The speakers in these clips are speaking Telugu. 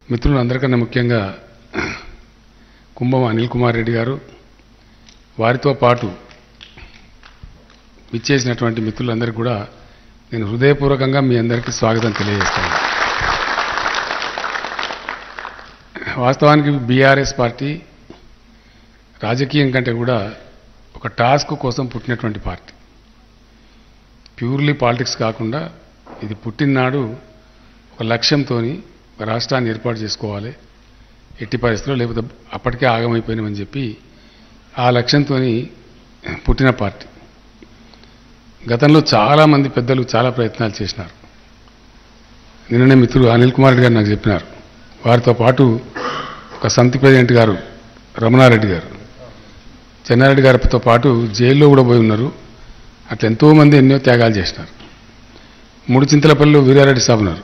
మిత్రులు అందరికన్నా ముఖ్యంగా కుంభం అనిల్ కుమార్ రెడ్డి గారు వారితో పాటు విచ్చేసినటువంటి మిత్రులందరికీ కూడా నేను హృదయపూర్వకంగా మీ అందరికీ స్వాగతం తెలియజేస్తాను వాస్తవానికి బీఆర్ఎస్ పార్టీ రాజకీయం కంటే కూడా ఒక టాస్క్ కోసం పుట్టినటువంటి పార్టీ ప్యూర్లీ పాలిటిక్స్ కాకుండా ఇది పుట్టిననాడు ఒక లక్ష్యంతో రాష్ట్రాన్ని ఏర్పాటు చేసుకోవాలి ఎట్టి పరిస్థితుల్లో లేకపోతే అప్పటికే ఆగమైపోయినామని చెప్పి ఆ లక్ష్యంతో పుట్టిన పార్టీ గతంలో చాలామంది పెద్దలు చాలా ప్రయత్నాలు చేసినారు నిన్ననే మిత్రుడు అనిల్ కుమార్ రెడ్డి గారు నాకు చెప్పినారు వారితో పాటు ఒక సమితి ప్రెసిడెంట్ గారు రమణారెడ్డి గారు చెన్నారెడ్డి గారితో పాటు జైల్లో కూడా పోయి ఉన్నారు అట్లా ఎంతోమంది ఎన్నో త్యాగాలు చేసినారు మూడు చింతలపల్లిలో వీరారెడ్డి సాబ్ ఉన్నారు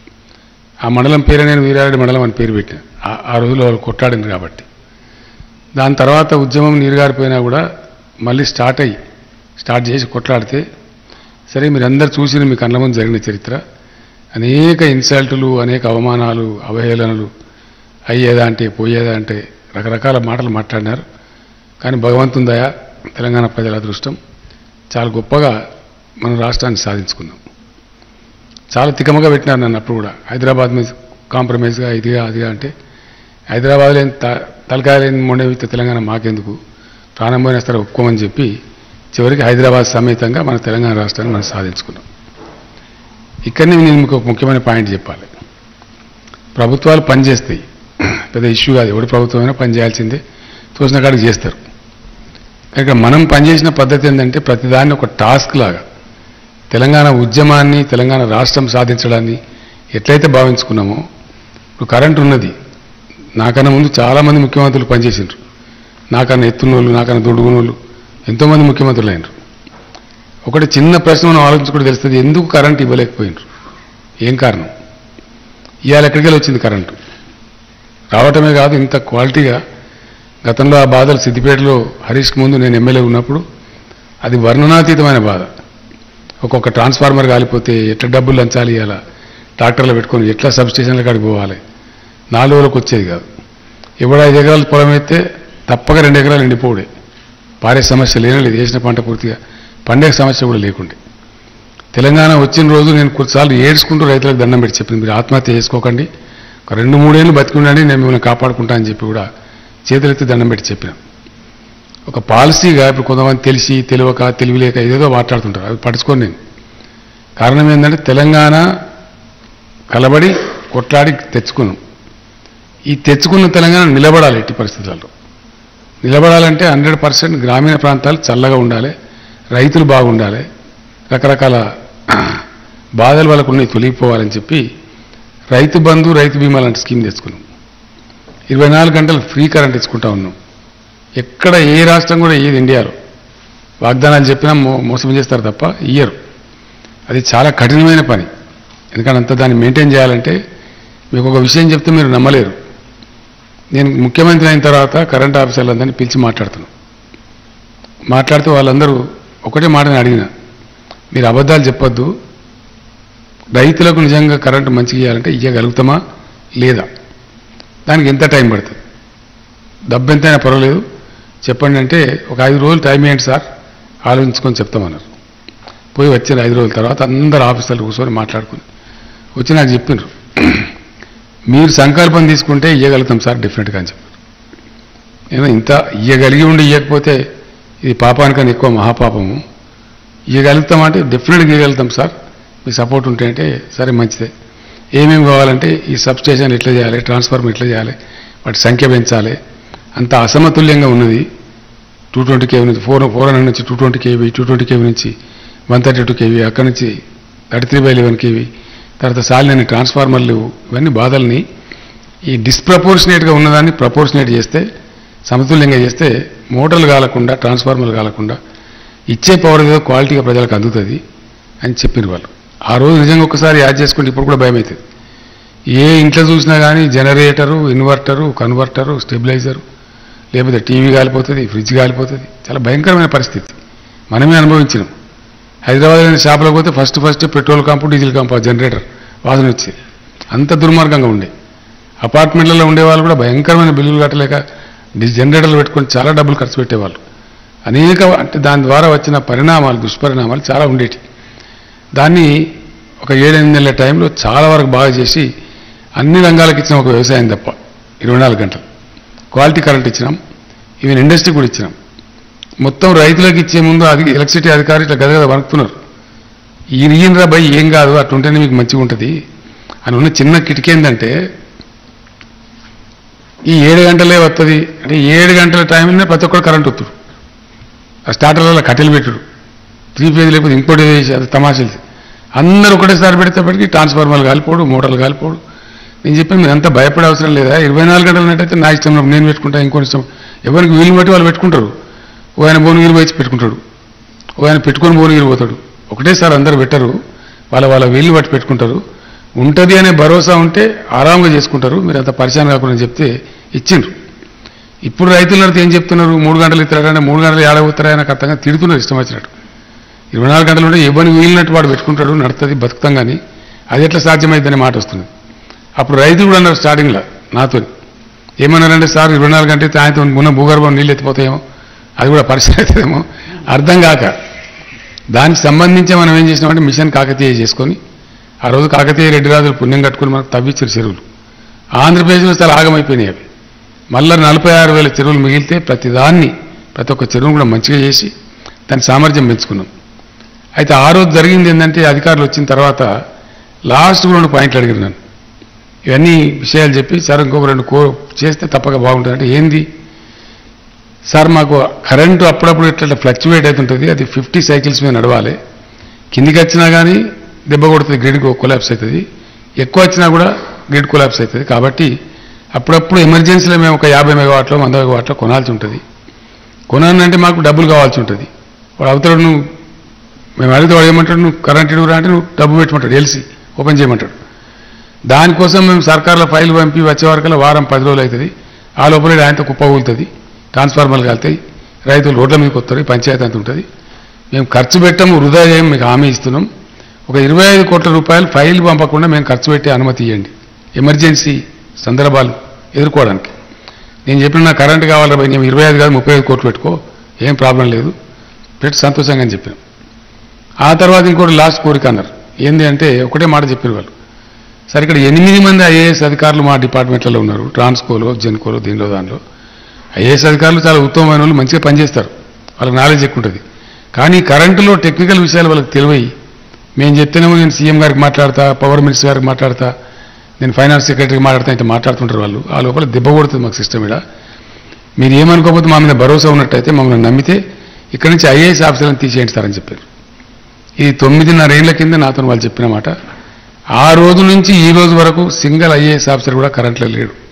ఆ మండలం పేరే నేను వీరారెడ్డి మండలం అని పేరు పెట్టాను ఆ- ఆ రోజుల్లో వాళ్ళు కొట్లాడింది కాబట్టి దాని తర్వాత ఉద్యమం నీరుగారిపోయినా కూడా మళ్ళీ స్టార్ట్ అయ్యి స్టార్ట్ చేసి కొట్లాడితే సరే మీరందరూ చూసిన మీ కళ్ళ ముందు జరిగిన చరిత్ర అనేక ఇన్సల్టులు అనేక అవమానాలు అవహేళనలు అయ్యేదా అంటే పోయేదా అంటే రకరకాల మాటలు మాట్లాడినారు కానీ భగవంతుని దయ తెలంగాణ ప్రజల అదృష్టం చాలా గొప్పగా మన రాష్ట్రాన్ని సాధించుకున్నాం చాలా తికమగా పెట్టినారు నన్ను అప్పుడు కూడా హైదరాబాద్ మీద కాంప్రమైజ్గా ఇదిగా అదిగా అంటే హైదరాబాద్ లేని త- తలకాయ లేని మొండవిత తెలంగాణ మాకెందుకు ప్రాణం పోయినా సరే ఒప్పుకోమని చెప్పి చివరికి హైదరాబాద్ సమేతంగా మన తెలంగాణ రాష్ట్రాన్ని మనం సాధించుకున్నాం ఇక్కడనే నేను మీకు ఒక ముఖ్యమైన పాయింట్ చెప్పాలి ప్రభుత్వాలు పనిచేస్తాయి పెద్ద ఇష్యూ కాదు ఎవడి ప్రభుత్వమైనా పనిచేయాల్సిందే తోచిన కాడికి చేస్తారు కానీ ఇక్కడ మనం పనిచేసిన పద్ధతి ఏంటంటే ప్రతిదాన్ని ఒక టాస్క్ లాగా తెలంగాణ ఉద్యమాన్ని తెలంగాణ రాష్ట్రం సాధించడాన్ని ఎట్లయితే భావించుకున్నామో ఇప్పుడు కరెంట్ ఉన్నది నాకన్నా ముందు చాలామంది ముఖ్యమంత్రులు పనిచేసిండ్రు నాకన్నా ఎత్తున్నోళ్ళు నాకన్నా దొడుగునోళ్ళు ఎంతోమంది ముఖ్యమంత్రులు అయినరు ఒకటి చిన్న ప్రశ్న మనం ఆలోచించుకుంటే తెలుస్తుంది ఎందుకు కరెంట్ ఇవ్వలేకపోయినరు ఏం కారణం ఇవాళ ఎక్కడికి వెళ్ళి వచ్చింది కరెంటు రావటమే కాదు ఇంత క్వాలిటీగా గతంలో ఆ బాధలు సిద్దిపేటలో హరీష్కి ముందు నేను ఎమ్మెల్యే ఉన్నప్పుడు అది వర్ణనాతీతమైన బాధ ఒక్కొక్క ట్రాన్స్ఫార్మర్ కాలిపోతే ఎట్లా డబ్బులు లంచాలి ఇవ్వాలా ట్రాక్టర్లు పెట్టుకొని ఎట్లా సబ్ స్టేషన్ల కాడికి పోవాలి నాలుగు రోజులకు వచ్చేది కాదు ఎవడు ఐదు ఎకరాలు పొలం అయితే తప్పక రెండు ఎకరాలు ఎండిపోవుడే పారే సమస్య లేనే లేదు వేసిన పంట పూర్తిగా పండే సమస్య కూడా లేకుండే తెలంగాణ వచ్చిన రోజు నేను కొన్నిసార్లు ఏడ్చుకుంటూ రైతులకు దండం పెట్టి చెప్పింది మీరు ఆత్మహత్య చేసుకోకండి ఒక రెండు మూడేళ్ళు బతికి ఉండండి నేను మిమ్మల్ని కాపాడుకుంటా అని చెప్పి కూడా చేతులెత్తి దండం పెట్టి చెప్పిన ఒక పాలసీగా ఇప్పుడు కొంతమంది తెలిసి తెలియక తెలివిలేక ఏదేదో మాట్లాడుతుంటారు అవి పడుచుకోను నేను కారణం ఏంటంటే తెలంగాణ కలబడి కొట్లాడి తెచ్చుకున్నాం ఈ తెచ్చుకున్న తెలంగాణ నిలబడాలి ఎట్టి పరిస్థితులలో నిలబడాలంటే హండ్రెడ్ పర్సెంట్ గ్రామీణ ప్రాంతాలు చల్లగా ఉండాలి రైతులు బాగుండాలి రకరకాల బాధలు వాళ్ళకు ఉన్నాయి తొలగిపోవాలని చెప్పి రైతు బంధు రైతు బీమా లాంటి స్కీమ్ తెచ్చుకున్నాం ఇరవై నాలుగు గంటలు ఫ్రీ కరెంట్ ఇచ్చుకుంటా ఉన్నాం ఎక్కడ ఏ రాష్ట్రం కూడా ఏది ఇండియాలో వాగ్దానాలు చెప్పినా మో మోసం చేస్తారు తప్ప ఇయ్యరు అది చాలా కఠినమైన పని ఎందుకంటే అంత దాన్ని మెయింటైన్ చేయాలంటే మీకు ఒక విషయం చెప్తే మీరు నమ్మలేరు నేను ముఖ్యమంత్రి అయిన తర్వాత కరెంట్ ఆఫీసర్లందరినీ పిలిచి మాట్లాడుతున్నాను మాట్లాడుతూ వాళ్ళందరూ ఒకటే మాట నేను అడిగిన మీరు అబద్ధాలు చెప్పొద్దు రైతులకు నిజంగా కరెంటు మంచిగా ఇవ్వాలంటే ఇవ్వగలుగుతామా లేదా దానికి ఎంత టైం పడుతుంది డబ్బు ఎంతైనా పర్వాలేదు చెప్పండి అంటే ఒక ఐదు రోజులు టైం ఏంటి సార్ ఆలోచించుకొని చెప్తామన్నారు పోయి వచ్చిన ఐదు రోజుల తర్వాత అందరు ఆఫీసర్లు కూర్చొని మాట్లాడుకుని వచ్చి నాకు చెప్పినారు మీరు సంకల్పం తీసుకుంటే ఇవ్వగలుగుతాం సార్ డెఫినెట్గా అని చెప్పారు నేను ఇంత ఇవ్వగలిగి ఉండి ఇవ్వకపోతే ఇది పాపానికన్నా ఎక్కువ మహాపాపము ఇవ్వగలుగుతామంటే డెఫినెట్గా ఇవ్వగలుగుతాం సార్ మీ సపోర్ట్ ఉంటే అంటే సరే మంచిదే ఏమేమి కావాలంటే ఈ సబ్ స్టేషన్ ఎట్లా చేయాలి ట్రాన్స్ఫార్మర్ ఎట్లా చేయాలి వాటి సంఖ్య పెంచాలి అంత అసమతుల్యంగా ఉన్నది టూ ట్వంటీ కేవీ నుంచి ఫోర్ ఫోర్ హండ్రెడ్ నుంచి two twenty KV two twenty KV నుంచి వన్ థర్టీ టూ కేవీ అక్కడి నుంచి thirty three by eleven KV తర్వాత సాలినని ట్రాన్స్ఫార్మర్లు ఇవన్నీ బాధల్ని ఈ డిస్ప్రపోర్షనేట్గా ఉన్నదాన్ని ప్రపోర్షనేట్ చేస్తే సమతుల్యంగా చేస్తే మోటార్లు కాలకుండా ట్రాన్స్ఫార్మర్లు కాలకుండా ఇచ్చే పవర్ ఏదో క్వాలిటీగా ప్రజలకు అందుతుంది అని చెప్పిన వాళ్ళు ఆ రోజు నిజంగా ఒకసారి యాడ్ చేసుకుంటే ఇప్పుడు కూడా భయం అవుతుంది ఏ ఇంట్లో చూసినా కానీ జనరేటరు ఇన్వర్టరు కన్వర్టరు స్టెబిలైజరు లేకపోతే టీవీ కాలిపోతుంది ఫ్రిడ్జ్ కాలిపోతుంది చాలా భయంకరమైన పరిస్థితి మనమే అనుభవించినాం హైదరాబాద్లోని షాపులకు పోతే ఫస్ట్ ఫస్ట్ పెట్రోల్ కంపు డీజిల్ కంపు ఆ జనరేటర్ వాసన వచ్చేది అంత దుర్మార్గంగా ఉండే అపార్ట్మెంట్లలో ఉండేవాళ్ళు కూడా భయంకరమైన బిల్లులు కట్టలేక డి- జనరేటర్లు పెట్టుకొని చాలా డబ్బులు ఖర్చు పెట్టేవాళ్ళు అనేక అంటే దాని ద్వారా వచ్చిన పరిణామాలు దుష్పరిణామాలు చాలా ఉండేటి దాన్ని ఒక ఏడెనిమిది నెలల టైంలో చాలా వరకు బాగా చేసి అన్ని రంగాలకు ఇచ్చిన ఒక వ్యవసాయం తప్ప ఇరవై నాలుగు గంటలు క్వాలిటీ కరెంట్ ఇచ్చినాం ఈవెన్ ఇండస్ట్రీ కూడా ఇచ్చినాం మొత్తం రైతులకు ఇచ్చే ముందు అది ఎలక్ట్రిసిటీ అధికారి ఇట్లా గదగద వణుకుతున్నారు ఈయన ఈయనరా భయ్ ఏం కాదు అట్లుంటేనే మీకు మంచిగా ఉంటుంది అని ఉన్న చిన్న కిటికీ ఏంటంటే ఈ ఏడు గంటలే వస్తుంది అంటే ఈ ఏడు గంటల టైంలోనే ప్రతి ఒక్కరు కరెంట్ వస్తుడు ఆ స్టార్టర్లలో కట్టెలు పెట్టుడు త్రీ ఫేజ్ లేకపోతే ఇంకోటి ఏదో చేసి అది తమాషలు అందరూ ఒకటేసారి పెడితేప్పటికి ట్రాన్స్ఫార్మర్లు కాలిపోడు మోటార్లు కాలిపోడు నేను చెప్పాను మీరు అంత భయపడే అవసరం లేదా ఇరవై నాలుగు గంటలు ఉన్నట్టయితే నా ఇష్టంలో నేను పెట్టుకుంటా ఇంకోటి ఇష్టం ఎవరికి వీలు బట్టి వాళ్ళు పెట్టుకుంటారు ఓ ఆయన భువనగిరి పోయి పెట్టుకుంటాడు ఓ ఆయన పెట్టుకొని భువనగిరి పోతాడు ఒకటేసారి అందరూ పెట్టరు వాళ్ళ వాళ్ళ వీలు బట్టి పెట్టుకుంటారు ఉంటుంది అనే భరోసా ఉంటే ఆరాంగా చేసుకుంటారు మీరు అంత పరిచయం కాకుండా చెప్తే ఇచ్చిండ్రు ఇప్పుడు రైతులు నడితే ఏం చెప్తున్నారు మూడు గంటలు ఇస్తారంటే మూడు గంటలు ఏడవుతారా నాకు అర్థంగా తిడుతున్నారు ఇష్టం వచ్చినట్టు ఇరవై నాలుగు గంటలు ఉంటే ఎవరిని వీలినట్టు వాడు పెట్టుకుంటాడు నడుతుంది బతుకుతాం కానీ అది ఎట్లా సాధ్యమైందనే మాట వస్తుంది అప్పుడు రైతులు కూడా అన్నారు స్టార్టింగ్లో నాతో ఏమన్నారంటే సార్ ఇరవై నాలుగు గంటలు సాయంత్రం ఉన్న భూగర్భం నీళ్ళు ఎత్తిపోతాయేమో అది కూడా పరిస్థితి అవుతుందేమో అర్థం కాక దానికి సంబంధించి మనం ఏం చేసినామంటే మిషన్ కాకతీయ చేసుకొని ఆ రోజు కాకతీయ రెడ్డి రాజులు పుణ్యం కట్టుకుని మనకు తవ్విచ్చారు చెరువులు ఆంధ్రప్రదేశ్లో చాలా ఆగమైపోయినాయి అవి మళ్ళీ నలభై ఆరు వేల చెరువులు మిగిలితే ప్రతి దాన్ని ప్రతి ఒక్క చెరువును కూడా మంచిగా చేసి దాని సామర్థ్యం పెంచుకున్నాం అయితే ఆ రోజు జరిగింది ఏంటంటే అధికారులు వచ్చిన తర్వాత లాస్ట్ రెండు పాయింట్లు అడిగారు నన్ను ఇవన్నీ విషయాలు చెప్పి సార్ ఇంకొక రెండు కో చేస్తే తప్పక బాగుంటుంది అంటే ఏంది సార్ మాకు కరెంటు అప్పుడప్పుడు ఇట్లా ఫ్లక్చువేట్ అవుతుంటుంది అది ఫిఫ్టీ సైకిల్స్ మీద నడవాలి కిందికి వచ్చినా కానీ దెబ్బ కొడుతుంది గ్రిడ్ కొలాప్స్ అవుతుంది ఎక్కువ వచ్చినా కూడా గ్రిడ్ కొలాప్స్ అవుతుంది కాబట్టి అప్పుడప్పుడు ఎమర్జెన్సీలో మేము ఒక యాభై మెగావాట్లో వంద మెగావాట్లో కొనాల్సి ఉంటుంది కొనాలంటే మాకు డబ్బులు కావాల్సి ఉంటుంది వాడు అవతల నువ్వు మేము అడిగితే వాడు ఏమంటాడు నువ్వు కరెంట్ ఇడుగురా అంటే నువ్వు డబ్బు పెట్టమంటాడు ఎల్సీ ఓపెన్ చేయమంటాడు దానికోసం మేము సర్కార్లో ఫైల్ పంపి వచ్చే వరకల్లా వారం పది రోజులు అవుతుంది ఆ లోపల ఆయనతో కుప్ప ఊలుతుంది ట్రాన్స్ఫార్మర్లు కాలుతాయి రైతులు రోడ్ల మీదకి వస్తారు ఈ పంచాయతీ అంత ఉంటుంది మేము ఖర్చు పెట్టాము వృధా చేయం మీకు హామీ ఇస్తున్నాం ఒక ఇరవై ఐదు కోట్ల రూపాయలు ఫైల్ పంపకుండా మేము ఖర్చు పెట్టే అనుమతి ఇవ్వండి ఎమర్జెన్సీ సందర్భాలు ఎదుర్కోవడానికి నేను చెప్పిన నాకు కరెంట్ కావాలి భయ్ నేను ఇరవై ఐదు కాదు ముప్పై ఐదు కోట్లు పెట్టుకో ఏం ప్రాబ్లం లేదు పెట్టి సంతోషంగా అని చెప్పాను ఆ తర్వాత ఇంకోటి లాస్ట్ కోరిక అన్నారు ఏంది అంటే ఒకటే మాట చెప్పారు వాళ్ళు సరే ఇక్కడ ఎనిమిది మంది ఐఏఎస్ అధికారులు మా డిపార్ట్మెంట్లలో ఉన్నారు ట్రాన్స్కోలో జెన్కోలో దీనిలో దానిలో ఐఏఎస్ అధికారులు చాలా ఉత్తమమైన వాళ్ళు మంచిగా పనిచేస్తారు వాళ్ళకి నాలెడ్జ్ ఎక్కువ ఉంటుంది కానీ కరెంటులో టెక్నికల్ విషయాలు వాళ్ళకి తెలివై మేము చెప్తేనేమో నేను సీఎం గారికి మాట్లాడతా పవర్ మినిస్టర్ గారికి మాట్లాడతా నేను ఫైనాన్స్ సెక్రటరీకి మాట్లాడతా అయితే మాట్లాడుతుంటారు వాళ్ళు ఆ లోపల దెబ్బ కొడుతుంది మాకు సిస్టమ్ ఇక్కడ మీరు ఏమనుకోకపోతే మా మీద భరోసా ఉన్నట్టయితే మమ్మల్ని నమ్మితే ఇక్కడి నుంచి ఐఏఎస్ ఆఫీసర్లను తీసేయండి సార్ అని చెప్పారు ఇది తొమ్మిదిన్నర ఏళ్ల కింద నాతో వాళ్ళు చెప్పిన మాట ఆ రోజు నుంచి ఈ రోజు వరకు సింగిల్ ఐఏఎస్ ఆఫీసర్ కూడా కరెంట్లో లేడు